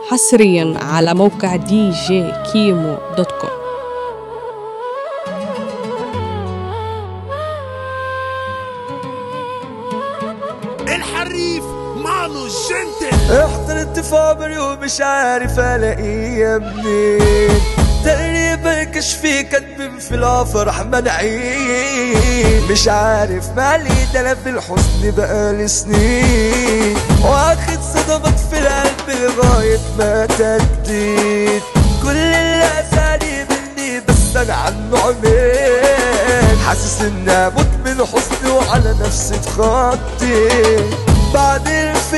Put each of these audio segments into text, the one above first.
حصريا على موقع دي جي كيمو دوت كوم الحريف مالو جنتل احضرت فابري ومش عارف الاقيه منين تقريبا كشفي كاتب في الافراح منعين مش عارف مالي ده انا في الحزن بقالي سنين واخد صدمات في القلب لغاية ما تديت كل اللي اسالي مني بس انا عنه عمين حاسس اني اموت من حزني وعلى نفسي اتخطي بعد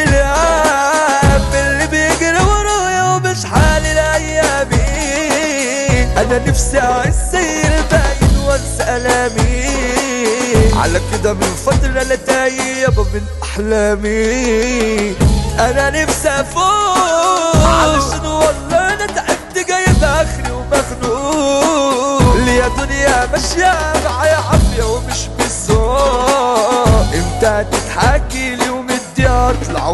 الفلام اللي بيجري ورايا ومش حالي لايامي انا نفسي اعيش زي الباقيين وانسى الامي على كده من فترة انا تايه يابا من احلامي انا نفسي افوق علشان والله انا تعبت جايب اخري ومخنوق ليا دنيا ماشية معايا عافية ومش بالذوق امتى تضحكي لي ومدي اطلع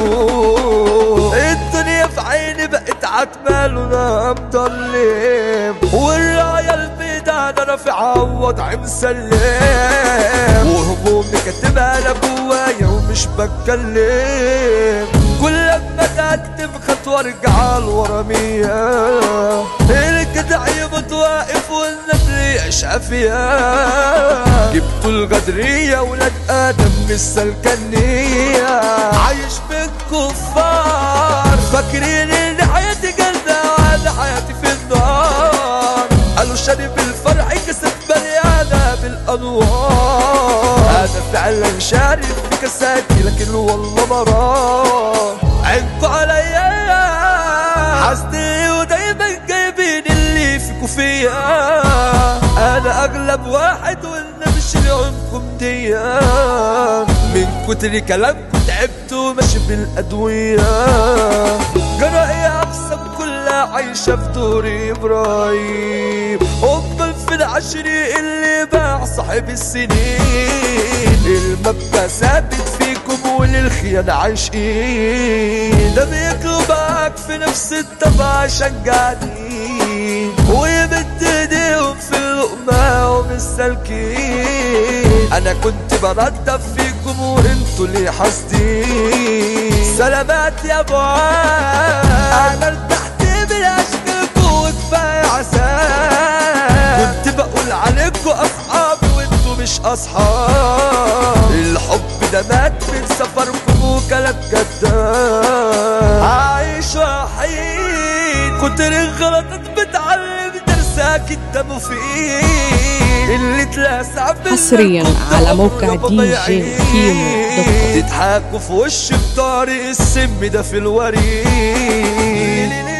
وافوق الدنيا في عيني بقت عتمة لونها مضلم والراية البيضاء ده انا في عوض مسلم وهمومي كاتبها انا جوايا ومش بتكلم كل لما تقدم خطوة ارجع لورا مية الجدع يبط واقف والنمر يعيش عافية جبتوا الغدرية ولاد ادم مش سلكنية عايش بالكفار فاكرين ان حياتي جنة وانا حياتي في النار قالوا شارب الفرح كسب مليانة بالانوار انا فعلا شارب في كاساتي لكن والله مرار عينكوا عليا حسدي ودايما جايبين اللي فيكوا فيا انا اغلب واحد والنمش لعمكم ديا من كتر كلامكم تعبت وماشي بالادويه جرائي اقسم كلها عايشه في دوري ابراهيم امال في العشري اللي باع صاحب السنين المبدأ ثابت فيكم وللخيانة عايشين ده بياكلوا معاك في نفس الطبع شجعني ويمد ايديهم في اللقمة ومش سالكين انا كنت بردف فيكم وانتوا اللي حاسدين سلامات يا ابو عاد انا ارتحت من اشكالكم وكفايه عسال كنت بقول عليكم اصحاب وانتوا مش اصحاب الحب ده مات من سفركم وكلام كداب عايش وحيد كتر الغلطات بتعلم درسك انت مفيد اللي تلاسع في حصرياً القلب على عمره موقع ما دي جي ضيعين. كيمو دوت كوم. تضحكوا في وش بطارق السم ده في الوريد